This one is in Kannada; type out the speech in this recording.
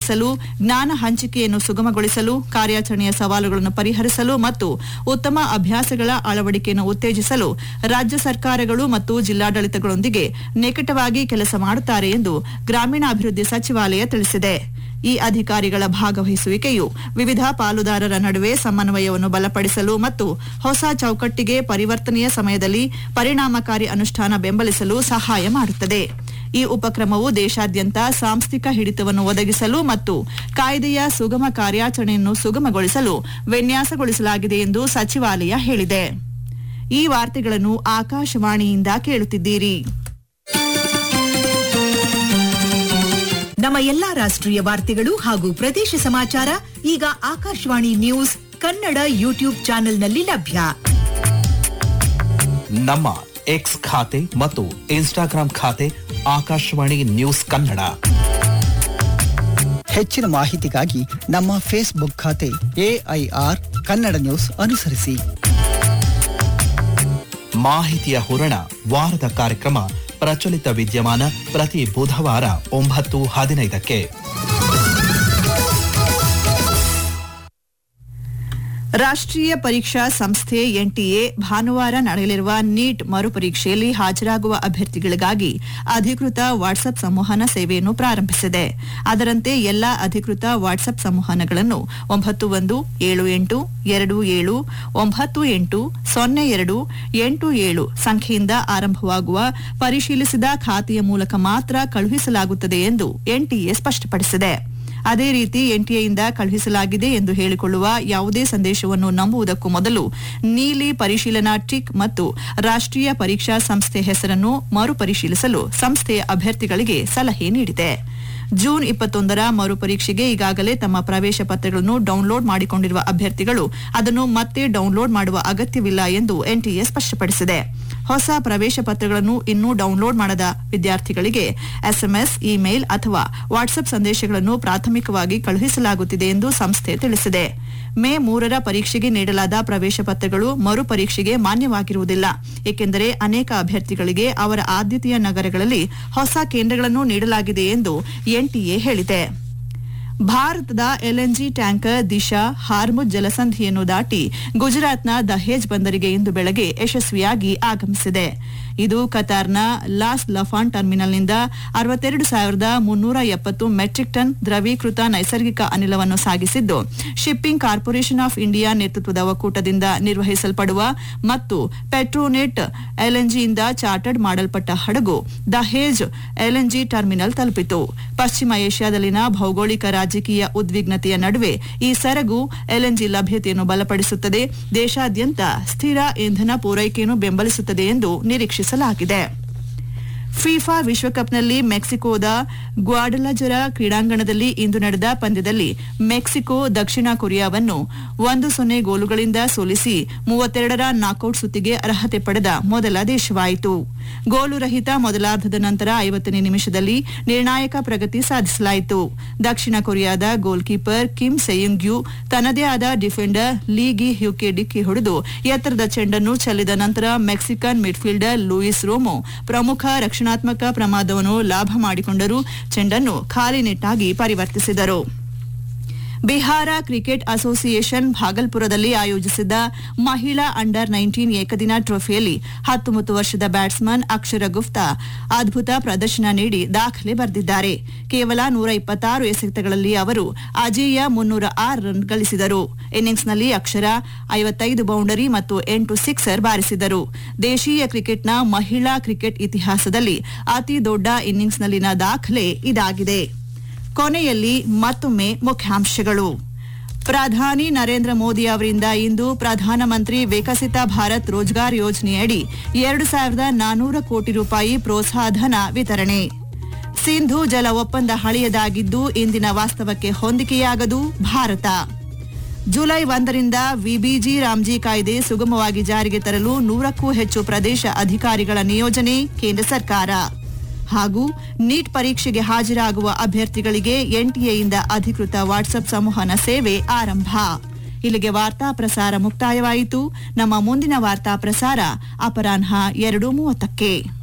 ಹೆಚ್ಚಿಸಲು ಜ್ಞಾನ ಹಂಚಿಕೆಯನ್ನು ಸುಗಮಗೊಳಿಸಲು ಕಾರ್ಯಾಚರಣೆಯ ಸವಾಲುಗಳನ್ನು ಪರಿಹರಿಸಲು ಮತ್ತು ಉತ್ತಮ ಅಭ್ಯಾಸಗಳ ಅಳವಡಿಕೆಯನ್ನು ಉತ್ತೇಜಿಸಲು ರಾಜ್ಯ ಸರ್ಕಾರಗಳು ಮತ್ತು ಜಿಲ್ಲಾಡಳಿತಗಳೊಂದಿಗೆ ನಿಕಟವಾಗಿ ಕೆಲಸ ಮಾಡುತ್ತಾರೆ ಎಂದು ಗ್ರಾಮೀಣಾಭಿವೃದ್ಧಿ ಸಚಿವಾಲಯ ತಿಳಿಸಿದೆ ಈ ಅಧಿಕಾರಿಗಳ ಭಾಗವಹಿಸುವಿಕೆಯು ವಿವಿಧ ಪಾಲುದಾರರ ನಡುವೆ ಸಮನ್ವಯವನ್ನು ಬಲಪಡಿಸಲು ಮತ್ತು ಹೊಸ ಚೌಕಟ್ಟಿಗೆ ಪರಿವರ್ತನೆಯ ಸಮಯದಲ್ಲಿ ಪರಿಣಾಮಕಾರಿ ಅನುಷ್ಠಾನ ಬೆಂಬಲಿಸಲು ಸಹಾಯ ಮಾಡುತ್ತದೆ ಈ ಉಪಕ್ರಮವು ದೇಶಾದ್ಯಂತ ಸಾಂಸ್ಥಿಕ ಹಿಡಿತವನ್ನು ಒದಗಿಸಲು ಮತ್ತು ಕಾಯ್ದೆಯ ಸುಗಮ ಕಾರ್ಯಾಚರಣೆಯನ್ನು ಸುಗಮಗೊಳಿಸಲು ವಿನ್ಯಾಸಗೊಳಿಸಲಾಗಿದೆ ಎಂದು ಸಚಿವಾಲಯ ಹೇಳಿದೆ ಈ ವಾರ್ತೆಗಳನ್ನು ಆಕಾಶವಾಣಿಯಿಂದ ಕೇಳುತ್ತಿದ್ದೀರಿ ನಮ್ಮ ಎಲ್ಲಾ ರಾಷ್ಟ್ರೀಯ ವಾರ್ತೆಗಳು ಹಾಗೂ ಪ್ರದೇಶ ಸಮಾಚಾರ ಈಗ ಆಕಾಶವಾಣಿ ನ್ಯೂಸ್ ಕನ್ನಡ ಯೂಟ್ಯೂಬ್ ಚಾನೆಲ್ನಲ್ಲಿ ಲಭ್ಯ ನಮ್ಮ ಎಕ್ಸ್ ಖಾತೆ ಮತ್ತು ಇನ್ಸ್ಟಾಗ್ರಾಂ ಖಾತೆ ಆಕಾಶವಾಣಿ ನ್ಯೂಸ್ ಕನ್ನಡ ಹೆಚ್ಚಿನ ಮಾಹಿತಿಗಾಗಿ ನಮ್ಮ ಫೇಸ್ಬುಕ್ ಖಾತೆ ಎಐಆರ್ ಕನ್ನಡ ನ್ಯೂಸ್ ಅನುಸರಿಸಿ ಮಾಹಿತಿಯ ಹೂರಣ ವಾರದ ಕಾರ್ಯಕ್ರಮ ಪ್ರಚಲಿತ ವಿದ್ಯಮಾನ ಪ್ರತಿ ಬುಧವಾರ ಒಂಬತ್ತು ಹದಿನೈದಕ್ಕೆ ರಾಷ್ಟ್ರೀಯ ಪರೀಕ್ಷಾ ಸಂಸ್ಥೆ ಎನ್ಟಿಎ ಭಾನುವಾರ ನಡೆಯಲಿರುವ ನೀಟ್ ಮರುಪರೀಕ್ಷೆಯಲ್ಲಿ ಹಾಜರಾಗುವ ಅಭ್ಯರ್ಥಿಗಳಿಗಾಗಿ ಅಧಿಕೃತ ವಾಟ್ಸ್ಆಪ್ ಸಂವಹನ ಸೇವೆಯನ್ನು ಪ್ರಾರಂಭಿಸಿದೆ ಅದರಂತೆ ಎಲ್ಲಾ ಅಧಿಕೃತ ವಾಟ್ಸ್ಆಪ್ ಸಂವಹನಗಳನ್ನು ಒಂಬತ್ತು ಒಂದು ಏಳು ಎಂಟು ಎರಡು ಏಳು ಒಂಬತ್ತು ಎಂಟು ಸೊನ್ನೆ ಎರಡು ಎಂಟು ಏಳು ಸಂಖ್ಯೆಯಿಂದ ಆರಂಭವಾಗುವ ಪರಿಶೀಲಿಸಿದ ಖಾತೆಯ ಮೂಲಕ ಮಾತ್ರ ಕಳುಹಿಸಲಾಗುತ್ತದೆ ಎಂದು ಎನ್ಟಿಎ ಸ್ಪಷ್ಟಪಡಿಸಿದೆ ಅದೇ ರೀತಿ ಎನ್ಟಿಎಯಿಂದ ಕಳುಹಿಸಲಾಗಿದೆ ಎಂದು ಹೇಳಿಕೊಳ್ಳುವ ಯಾವುದೇ ಸಂದೇಶವನ್ನು ನಂಬುವುದಕ್ಕೂ ಮೊದಲು ನೀಲಿ ಪರಿಶೀಲನಾ ಟಿಕ್ ಮತ್ತು ರಾಷ್ಟ್ರೀಯ ಪರೀಕ್ಷಾ ಸಂಸ್ಥೆ ಹೆಸರನ್ನು ಮರುಪರಿಶೀಲಿಸಲು ಸಂಸ್ಥೆಯ ಅಭ್ಯರ್ಥಿಗಳಿಗೆ ಸಲಹೆ ನೀಡಿದೆ ಜೂನ್ ಇಪ್ಪತ್ತೊಂದರ ಮರುಪರೀಕ್ಷೆಗೆ ಈಗಾಗಲೇ ತಮ್ಮ ಪ್ರವೇಶ ಪತ್ರಗಳನ್ನು ಡೌನ್ಲೋಡ್ ಮಾಡಿಕೊಂಡಿರುವ ಅಭ್ಯರ್ಥಿಗಳು ಅದನ್ನು ಮತ್ತೆ ಡೌನ್ಲೋಡ್ ಮಾಡುವ ಅಗತ್ಯವಿಲ್ಲ ಎಂದು ಎನ್ಟಿಎ ಸ್ಪಷ್ಟಪಡಿಸಿದೆ ಹೊಸ ಪ್ರವೇಶ ಪತ್ರಗಳನ್ನು ಇನ್ನೂ ಡೌನ್ಲೋಡ್ ಮಾಡದ ವಿದ್ಯಾರ್ಥಿಗಳಿಗೆ ಎಸ್ಎಂಎಸ್ ಇಮೇಲ್ ಅಥವಾ ವಾಟ್ಸ್ಆಪ್ ಸಂದೇಶಗಳನ್ನು ಪ್ರಾಥಮಿಕವಾಗಿ ಕಳುಹಿಸಲಾಗುತ್ತಿದೆ ಎಂದು ಸಂಸ್ಥೆ ತಿಳಿಸಿದೆ ಮೇ ಮೂರರ ಪರೀಕ್ಷೆಗೆ ನೀಡಲಾದ ಪ್ರವೇಶ ಪತ್ರಗಳು ಮರುಪರೀಕ್ಷೆಗೆ ಮಾನ್ಯವಾಗಿರುವುದಿಲ್ಲ ಏಕೆಂದರೆ ಅನೇಕ ಅಭ್ಯರ್ಥಿಗಳಿಗೆ ಅವರ ಆದ್ಯತೆಯ ನಗರಗಳಲ್ಲಿ ಹೊಸ ಕೇಂದ್ರಗಳನ್ನು ನೀಡಲಾಗಿದೆ ಎಂದು ಎನ್ಟಿಎ ಹೇಳಿದೆ ಭಾರತದ ಎಲ್ಎನ್ಜಿ ಟ್ಯಾಂಕರ್ ದಿಶಾ ಹಾರ್ಮುಜ್ ಜಲಸಂಧಿಯನ್ನು ದಾಟಿ ಗುಜರಾತ್ನ ದಹೇಜ್ ಬಂದರಿಗೆ ಇಂದು ಬೆಳಗ್ಗೆ ಯಶಸ್ವಿಯಾಗಿ ಆಗಮಿಸಿದೆ ಇದು ಕತಾರ್ನ ಲಾಸ್ ಲಫಾನ್ ಟರ್ಮಿನಲ್ನಿಂದ ಅರವತ್ತೆರಡು ಸಾವಿರದ ಮುನ್ನೂರ ಎಪ್ಪತ್ತು ಮೆಟ್ರಿಕ್ ಟನ್ ದ್ರವೀಕೃತ ನೈಸರ್ಗಿಕ ಅನಿಲವನ್ನು ಸಾಗಿಸಿದ್ದು ಶಿಪ್ಪಿಂಗ್ ಕಾರ್ಪೊರೇಷನ್ ಆಫ್ ಇಂಡಿಯಾ ನೇತೃತ್ವದ ಒಕ್ಕೂಟದಿಂದ ನಿರ್ವಹಿಸಲ್ಪಡುವ ಮತ್ತು ಪೆಟ್ರೋನೆಟ್ ಎಲ್ಎನ್ಜಿಯಿಂದ ಚಾರ್ಟರ್ಡ್ ಮಾಡಲ್ಪಟ್ಟ ಹಡಗು ದಹೇಜ್ ಎಲ್ಎನ್ಜಿ ಟರ್ಮಿನಲ್ ತಲುಪಿತು ಪಶ್ಚಿಮ ಏಷ್ಯಾದಲ್ಲಿನ ಭೌಗೋಳಿಕ ರಾಜಕೀಯ ಉದ್ವಿಗ್ನತೆಯ ನಡುವೆ ಈ ಸರಗು ಎಲ್ಎನ್ಜಿ ಲಭ್ಯತೆಯನ್ನು ಬಲಪಡಿಸುತ್ತದೆ ದೇಶಾದ್ಯಂತ ಸ್ಥಿರ ಇಂಧನ ಪೂರೈಕೆಯನ್ನು ಬೆಂಬಲಿಸುತ್ತದೆ ಎಂದು ನಿರೀಕ್ಷಿಸಲಾಗಿದೆ ಫಿಫಾ ವಿಶ್ವಕಪ್ನಲ್ಲಿ ಮೆಕ್ಸಿಕೋದ ಗ್ವಾಡಲಜರ ಕ್ರೀಡಾಂಗಣದಲ್ಲಿ ಇಂದು ನಡೆದ ಪಂದ್ಯದಲ್ಲಿ ಮೆಕ್ಸಿಕೋ ದಕ್ಷಿಣ ಕೊರಿಯಾವನ್ನು ಒಂದು ಸೊನ್ನೆ ಗೋಲುಗಳಿಂದ ಸೋಲಿಸಿ ಮೂವತ್ತೆರಡರ ನಾಕೌಟ್ ಸುತ್ತಿಗೆ ಅರ್ಹತೆ ಪಡೆದ ಮೊದಲ ದೇಶವಾಯಿತು ಗೋಲು ರಹಿತ ಮೊದಲಾರ್ಧದ ನಂತರ ಐವತ್ತನೇ ನಿಮಿಷದಲ್ಲಿ ನಿರ್ಣಾಯಕ ಪ್ರಗತಿ ಸಾಧಿಸಲಾಯಿತು ದಕ್ಷಿಣ ಕೊರಿಯಾದ goalkeeper Kim Seung Yu ತನ್ನದೇ ಆದ ಡಿಫೆಂಡರ್ ಲೀಗಿ ಹ್ಯೂಕೆ ಡಿಕ್ಕಿ ಹೊಡೆದು ಎತ್ತರದ ಚೆಂಡನ್ನು ಚೆಲ್ಲಿದ ನಂತರ ಮೆಕ್ಸಿಕನ್ ಮಿಡ್ಫೀಲ್ಡರ್ ಲೂಯಿಸ್ ರೋಮೋ ಪ್ರಮುಖ ರಕ್ಷಣಾತ್ಮಕ ಪ್ರಮಾದವನ್ನು ಲಾಭ ಮಾಡಿಕೊಂಡರು ಚೆಂಡನ್ನು ಖಾಲಿ ನೆಟ್ಟಾಗಿ ಪರಿವರ್ತಿಸಿದರು ಬಿಹಾರ ಕ್ರಿಕೆಟ್ ಅಸೋಸಿಯೇಷನ್ ಭಾಗಲ್ಪುರದಲ್ಲಿ ಆಯೋಜಿಸಿದ್ದ ಮಹಿಳಾ ಅಂಡರ್ ನೈನ್ಟೀನ್ ಏಕದಿನ ಟ್ರೋಫಿಯಲ್ಲಿ ಹತ್ತೊಂಬತ್ತು ವರ್ಷದ ಬ್ಯಾಟ್ಸ್ಮನ್ ಅಕ್ಷರ ಗುಪ್ತಾ ಅದ್ಭುತ ಪ್ರದರ್ಶನ ನೀಡಿ ದಾಖಲೆ ಬರೆದಿದ್ದಾರೆ ಕೇವಲ ನೂರ ಇಪ್ಪತ್ತಾರು ಎಸೆತಗಳಲ್ಲಿ ಅವರು ಅಜೇಯ ಮುನ್ನೂರ ಆರು ರನ್ ಗಳಿಸಿದರು ಇನ್ನಿಂಗ್ಸ್ನಲ್ಲಿ ಅಕ್ಷರ ಐವತ್ತೈದು ಬೌಂಡರಿ ಮತ್ತು ಎಂಟು ಸಿಕ್ಸರ್ ಬಾರಿಸಿದರು ದೇಶೀಯ ಕ್ರಿಕೆಟ್ನ ಮಹಿಳಾ ಕ್ರಿಕೆಟ್ ಇತಿಹಾಸದಲ್ಲಿ ಅತಿ ದೊಡ್ಡ ಇನ್ನಿಂಗ್ಸ್ನಲ್ಲಿನ ದಾಖಲೆ ಇದಾಗಿದೆ ಕೊನೆಯಲ್ಲಿ ಮತ್ತೊಮ್ಮೆ ಮುಖ್ಯಾಂಶಗಳು ಪ್ರಧಾನಿ ನರೇಂದ್ರ ಮೋದಿ ಅವರಿಂದ ಇಂದು ಪ್ರಧಾನಮಂತ್ರಿ ವಿಕಸಿತ ಭಾರತ್ ರೋಜ್ಗಾರ್ ಯೋಜನೆಯಡಿ ಎರಡು ಸಾವಿರದ ನಾನೂರ ಕೋಟಿ ರೂಪಾಯಿ ಪ್ರೋತ್ಸಾಹಧನ ವಿತರಣೆ ಸಿಂಧು ಜಲ ಒಪ್ಪಂದ ಹಳೆಯದಾಗಿದ್ದು ಇಂದಿನ ವಾಸ್ತವಕ್ಕೆ ಹೊಂದಿಕೆಯಾಗದು ಭಾರತ ಜುಲೈ ಒಂದರಿಂದ ವಿಬಿಜಿ ರಾಮ್ಜಿ ಕಾಯ್ದೆ ಸುಗಮವಾಗಿ ಜಾರಿಗೆ ತರಲು ನೂರಕ್ಕೂ ಹೆಚ್ಚು ಪ್ರದೇಶ ಅಧಿಕಾರಿಗಳ ನಿಯೋಜನೆ ಕೇಂದ್ರ ಸರ್ಕಾರ ಹಾಗೂ ನೀಟ್ ಪರೀಕ್ಷೆಗೆ ಹಾಜರಾಗುವ ಅಭ್ಯರ್ಥಿಗಳಿಗೆ ಎನ್ಟಿಎಯಿಂದ ಅಧಿಕೃತ ವಾಟ್ಸ್ಆಪ್ ಸಂವಹನ ಸೇವೆ ಆರಂಭ ಇಲ್ಲಿಗೆ ವಾರ್ತಾ ಪ್ರಸಾರ ಮುಕ್ತಾಯವಾಯಿತು ನಮ್ಮ ಮುಂದಿನ ವಾರ್ತಾ ಪ್ರಸಾರ ಅಪರಾಹ್ನ ಎರಡು ಮೂವತ್ತಕ್ಕೆ